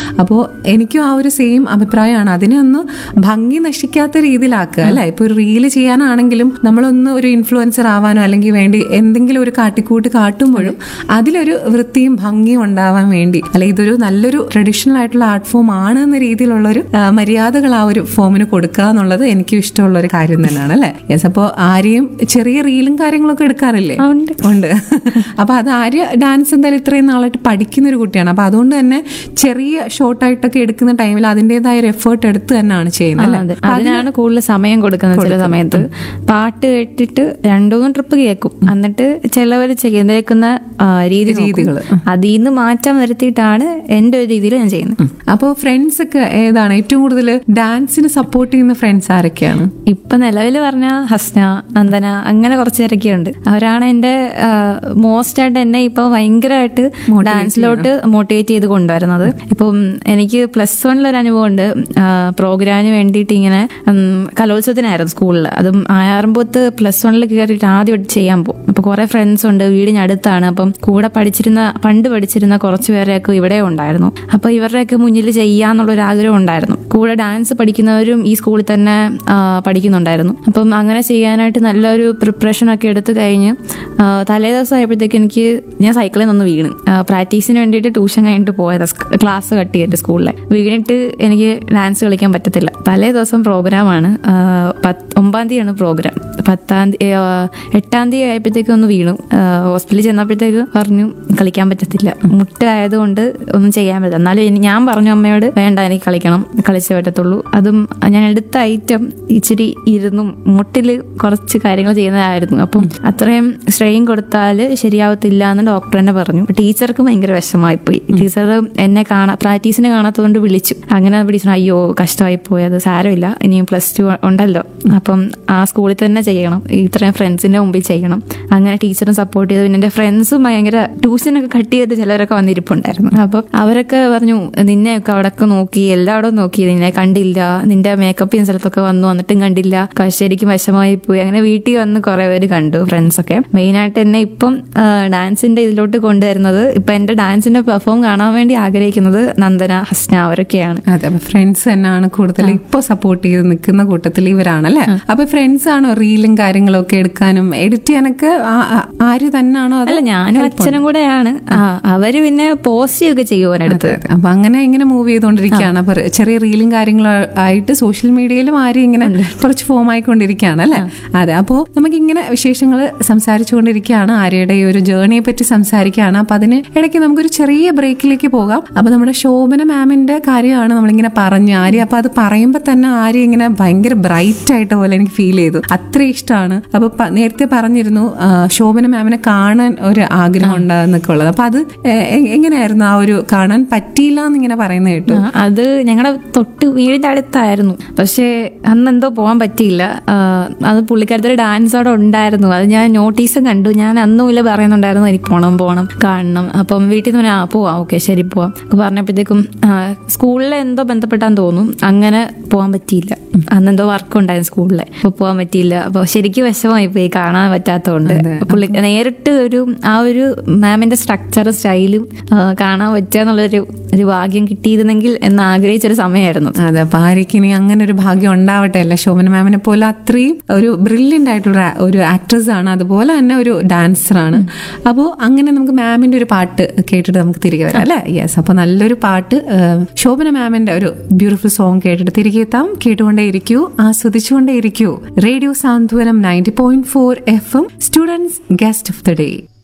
അപ്പോൾ എനിക്കും ആ ഒരു സെയിം അഭിപ്രായമാണ് അതിനെ ഒന്ന് ഭംഗി നശിക്കാത്ത രീതിയിലാക്കുക അല്ലെ ഇപ്പൊ ഒരു റീല് ചെയ്യാനാണെങ്കിലും നമ്മളൊന്ന് ഒരു ഇൻഫ്ലുവൻസർ ആവാനോ അല്ലെങ്കിൽ വേണ്ടി എന്തെങ്കിലും ഒരു കാട്ടിക്കൂട്ട് കാട്ടുമ്പോഴും അതിലൊരു വൃത്തിയും ഭംഗിയും ഉണ്ടാവാൻ വേണ്ടി അല്ലെ ഇതൊരു നല്ലൊരു ട്രഡീഷണൽ ആയിട്ടുള്ള ആർട്ട് ഫോം ആണ് എന്ന രീതിയിലുള്ള ഒരു ആ, മര്യാദകൾ ആ ഒരു ഫോമിന് കൊടുക്കുക എന്നുള്ളത് എനിക്കും ഇഷ്ടമുള്ള ഒരു കാര്യം തന്നെയാണ് അല്ലെ യെസ് അപ്പോൾ ആരെയും ചെറിയ റീലും കാര്യങ്ങളൊക്കെ എടുക്കാറില്ലേ ആ, ഉണ്ട്. ഉണ്ട് അപ്പൊ അത് ആര്യ ഡാൻസ് എന്തായാലും ഇത്രയും നാളായിട്ട് പഠിക്കുന്ന ഒരു കുട്ടിയാണ് അപ്പൊ അതുകൊണ്ട് തന്നെ ചെറിയ ഷോർട്ടായിട്ടൊക്കെ എടുക്കുന്ന ടൈമിൽ അതിൻ്റെതായ ഒരു എഫേർട്ട് എടുത്ത് തന്നെയാണ് ചെയ്യുന്നത് അതെ അതിനാണ് കൂടുതൽ സമയം കൊടുക്കുന്നത് ചില സമയത്ത് പാട്ട് കേട്ടിട്ട് രണ്ടു മൂന്ന് ട്രിപ്പ് കേൾക്കും എന്നിട്ട് ചിലവർ ചെയ്തേക്കുന്ന ആ, രീതി രീതികള്. അതിൽ നിന്ന് മാറ്റം വരുത്തിയിട്ടാണ് എന്റെ ഒരു രീതിയിൽ ഞാൻ ചെയ്യുന്നത് അപ്പോൾ ഫ്രണ്ട്സ് ഒക്കെ ഏതാണ് ഏറ്റവും കൂടുതൽ ഡാൻസിന് സപ്പോർട്ട് ചെയ്യുന്ന ഫ്രണ്ട്സ് ആരൊക്കെയാണ് ഇപ്പൊ നിലവിൽ പറഞ്ഞ ഹസ്ന നന്ദന അങ്ങനെ കുറച്ച് പേരൊക്കെ ഉണ്ട് അവരാണ് എന്റെ മോസ്റ്റ് ആയിട്ട് എന്നെ ഇപ്പൊ ഭയങ്കരമായിട്ട് ഡാൻസിലോട്ട് മോട്ടിവേറ്റ് ചെയ്ത് കൊണ്ടുവരുന്നത് ഇപ്പം എനിക്ക് പ്ലസ് വണ്ണിലൊരു അനുഭവം ഉണ്ട് പ്രോഗ്രാമിന് വേണ്ടിയിട്ട് ഇങ്ങനെ ഉം, കലോത്സവത്തിനായിരുന്നു സ്കൂളിൽ അതും ആയാറുമ്പോത്ത് പ്ലസ് വണ്ണിൽ കയറിയിട്ട് ആദ്യമായിട്ട് ചെയ്യാൻ പോകും അപ്പൊ കുറെ ഫ്രണ്ട്സ് ഉണ്ട് വീടിന് അടുത്താണ് അപ്പം കൂടെ പഠിച്ചിരുന്ന പണ്ട് പഠിച്ചിരുന്ന കുറച്ച് പേരെയൊക്കെ ഇവിടെ ഉണ്ടായിരുന്നു അപ്പൊ ഇവരുടെയൊക്കെ മുന്നിൽ ചെയ്യാന്നുള്ളൊരു ആഗ്രഹം ഉണ്ടായിരുന്നു കൂടെ ഡാൻസ് പഠിക്കുന്നവരും ഈ സ്കൂളിൽ തന്നെ ആ, പഠിക്കുന്നുണ്ടായിരുന്നു അപ്പം അങ്ങനെ ചെയ്യാനായിട്ട് നല്ലൊരു പ്രിപ്പറേഷൻ ഒക്കെ എടുത്തു കഴിഞ്ഞ് ആ, തലേ ദിവസം ആയപ്പോഴത്തേക്ക് എനിക്ക് ഞാൻ സൈക്കിളിൽ നിന്ന് വീണ് ആ, പ്രാക്ടീസിന് വേണ്ടിയിട്ട് ട്യൂഷൻ കഴിഞ്ഞിട്ട് പോയത് ക്ലാസ് കട്ട് ചെയ്തിട്ട് സ്കൂളിലെ വീണിട്ട് എനിക്ക് ഡാൻസ് കളിക്കാൻ പറ്റത്തില്ല തലേ ദിവസം പ്രോഗ്രാമാണ് ആ, പത്ത് ഒമ്പതാം തീയതിയാണ് പ്രോഗ്രാം പത്താം തീയതി ആ, എട്ടാം തീയതി ആയപ്പോഴത്തേക്ക് ഒന്ന് വീണു ആ, ഹോസ്പിറ്റലിൽ ചെന്നപ്പോഴത്തേക്ക് പറഞ്ഞു കളിക്കാൻ പറ്റത്തില്ല മുട്ടായതുകൊണ്ട് ഒന്നും ചെയ്യാൻ പറ്റില്ല എന്നാലും എനി- ഞാൻ പറഞ്ഞു അമ്മയോട് വേണ്ട എനിക്ക് കളിക്കണം കളിച്ചേ പറ്റത്തുള്ളൂ അതും ഞാൻ എടുത്ത ഐറ്റം ഇച്ചിരി ഇരുന്നും മുട്ടിൽ കുറച്ച് കാര്യങ്ങൾ ചെയ്യുന്നതായിരുന്നു അപ്പം അത്രയും സ്ട്രെയിൻ കൊടുത്താൽ ശരിയാവത്തില്ല എന്ന് ഡോക്ടർ തന്നെ പറഞ്ഞു ടീച്ചർക്ക് ഭയങ്കര വിഷമായി പോയി ടീച്ചർ എന്നെ കാണാ പ്രാക്ടീസിന് കാണാത്തതുകൊണ്ട് വിളിച്ചു അങ്ങനെ വിളിച്ചു അയ്യോ കഷ്ടമായി പോയി അത് സാരമില്ല ഇനിയും പ്ലസ് ടു ഉണ്ടല്ലോ അപ്പം ആ സ്കൂളിൽ തന്നെ ചെയ്യണം ഇത്രയും ഫ്രണ്ട്സിന്റെ മുമ്പിൽ ചെയ്യണം അങ്ങനെ ടീച്ചറും സപ്പോർട്ട് ചെയ്തു പിന്നെ എന്റെ ഫ്രണ്ട്സും ഭയങ്കര ട്യൂഷനൊക്കെ കട്ട് ചെയ്ത് ചിലരൊക്കെ വന്നിരിപ്പുണ്ടായിരുന്നു അപ്പൊ അവരൊക്കെ പറഞ്ഞു നിന്നെയൊക്കെ അവിടെയൊക്കെ നോക്കി എല്ലായിടവും നോക്കി നിന്നെ കണ്ടില്ല നിന്റെ മേക്കപ്പ് ചെയ്യുന്ന സ്ഥലത്തൊക്കെ വന്നു വന്നിട്ടും കണ്ടില്ല ക- ശരിക്കും വിഷമായി പോയി അങ്ങനെ വീട്ടിൽ വന്ന് കുറെ പേര് കണ്ടു ഫ്രണ്ട്സ് ഒക്കെ മെയിൻ ആയിട്ട് എന്നെ ഇപ്പം ആ, ഡാൻസിന്റെ ഇതിലോട്ട് കൊണ്ടുവരുന്നത് ഇപ്പൊ എന്റെ ഡാൻസിന്റെ പെർഫോം കാണാൻ വേണ്ടി ആഗ്രഹിക്കുന്നത് നന്ദന ഹസ്ന അവരൊക്കെയാണ് അതെ അപ്പൊ ഫ്രണ്ട്സ് തന്നെയാണ് കൂടുതൽ ഇപ്പൊ സപ്പോർട്ട് ചെയ്ത് നിൽക്കുന്ന കൂട്ടത്തിൽ ഇവരാണല്ലേ അപ്പൊ ഫ്രണ്ട്സ് ആണോ റീലും കാര്യങ്ങളും ഒക്കെ എടുക്കാനും എഡിറ്റ് ചെയ്യാനൊക്കെ ആ- ആ- ആര് തന്നെയാണോ അത് അല്ല ഞാനും അച്ഛനും കൂടെയാണ് ആ, അവര് പിന്നെ പോസ്റ്റ് ചെയ്യുകയൊക്കെ ചെയ്യുവാനടുത്ത് അപ്പൊ അങ്ങനെ ഇങ്ങനെ മൂവ് ചെയ്തുകൊണ്ടിരിക്കുകയാണ് അപ്പൊ ചെറിയ റീലും കാര്യങ്ങളും ആയിട്ട് സോഷ്യൽ മീഡിയയിലും ആരും ഇങ്ങനെ കുറച്ച് ഫോം ആയിക്കൊണ്ടിരിക്കുകയാണ് അല്ലെ അതെ അപ്പോൾ നമുക്ക് ഇങ്ങനെ വിശേഷങ്ങൾ സംസാരിച്ചുകൊണ്ടിരിക്കുകയാണ് ആര്യയുടെ ഈ ഒരു ജേർണിയെ പറ്റി സംസാരിക്കുകയാണ് അപ്പൊ അതിന് ഇടയ്ക്ക് നമുക്കൊരു ചെറിയ ബ്രേക്കിലേക്ക് പോകാം അപ്പൊ നമ്മുടെ ശോഭന മാമിന്റെ കാര്യമാണ് നമ്മളിങ്ങനെ പറഞ്ഞു ആര്യ അപ്പൊ അത് പറയുമ്പോൾ തന്നെ ആര്യ ഇങ്ങനെ ഭയങ്കര ബ്രൈറ്റ് ആയിട്ട് പോലെ എനിക്ക് ഫീൽ ചെയ്തു അത്ര ഇഷ്ടമാണ് അപ്പൊ പ- നേരത്തെ പറഞ്ഞിരുന്നു ആ, ശോഭന മാമിനെ കാണാൻ ഒരു ആഗ്രഹം ഉണ്ടാകുന്നൊക്കെ ഉള്ളത് അപ്പൊ അത് എ- എ- എങ്ങനെയായിരുന്നു ആ ഒരു കാണാൻ പറ്റിയില്ല എന്നിങ്ങനെ പറയുന്നത് കേട്ടു ആ, അത് ഞങ്ങളുടെ തൊട്ട് വീടിന്റെ അടുത്തായിരുന്നു പക്ഷേ അന്ന് എന്തോ പോകാൻ പറ്റിയില്ല ആ, അത് പുള്ളിക്കാരത്തിന്റെ ഡാൻസ് അവിടെ ഉണ്ടായിരുന്നു അത് ഞാൻ നോട്ടീസ് കണ്ടു ഞാൻ അന്നും ഇല്ല പറയുന്നുണ്ടായിരുന്നു എനിക്ക് പോണം പോണം കാണണം അപ്പം വീട്ടിൽ നിന്ന് ആ പോവാം ഓക്കെ ശരി പോവാം ഒക്കെ പറഞ്ഞപ്പോഴത്തേക്കും സ്കൂളിലെ എന്തോ ബന്ധപ്പെട്ടാന്ന് തോന്നും അങ്ങനെ പോകാൻ പറ്റിയില്ല അന്ന് എന്തോ വർക്ക് ഉണ്ടായിരുന്നു സ്കൂളിലെ അപ്പൊ പോകാൻ പറ്റിയില്ല അപ്പൊ ശരിക്കും വിഷമമായി പോയി കാണാൻ പറ്റാത്തതുകൊണ്ട് പുള്ളി നേരിട്ട് ഒരു ആ ഒരു മാമിന്റെ സ്ട്രക്ചറും സ്റ്റൈലും കാണാൻ പറ്റുക എന്നുള്ളൊരു ഒരു ഭാഗ്യം കിട്ടിയിരുന്നെങ്കിൽ എന്ന് ആഗ്രഹിച്ചൊരു സമയമായിരുന്നു അതെ അപ്പൊ ആര്യക്ക് ഇനി അങ്ങനെ ഒരു ഭാഗ്യം ഉണ്ടാവട്ടെ അല്ല ശോഭന മാമിനെ പോലെ അത്രയും ഒരു ബ്രില്യൻ്റ് ആയിട്ടുള്ള ഒരു ആക്ട്രസ് ആണ് അതുപോലെ തന്നെ ഒരു ഡാൻസർ ആണ് അപ്പോൾ അങ്ങനെ നമുക്ക് മാമിന്റെ ഒരു പാട്ട് കേട്ടിട്ട് നമുക്ക് തിരികെ വരാം അല്ലേ യെസ് അപ്പൊ നല്ലൊരു പാട്ട് ആ, ശോഭന മാമിന്റെ ഒരു ബ്യൂട്ടിഫുൾ സോങ് കേട്ടിട്ട് തിരികെ എത്താം കേട്ടുകൊണ്ടേ ഇരിക്കൂ ആസ്വദിച്ചുകൊണ്ടേ ഇരിക്കൂ radio Santhwanam ninety point four F M students guest of the day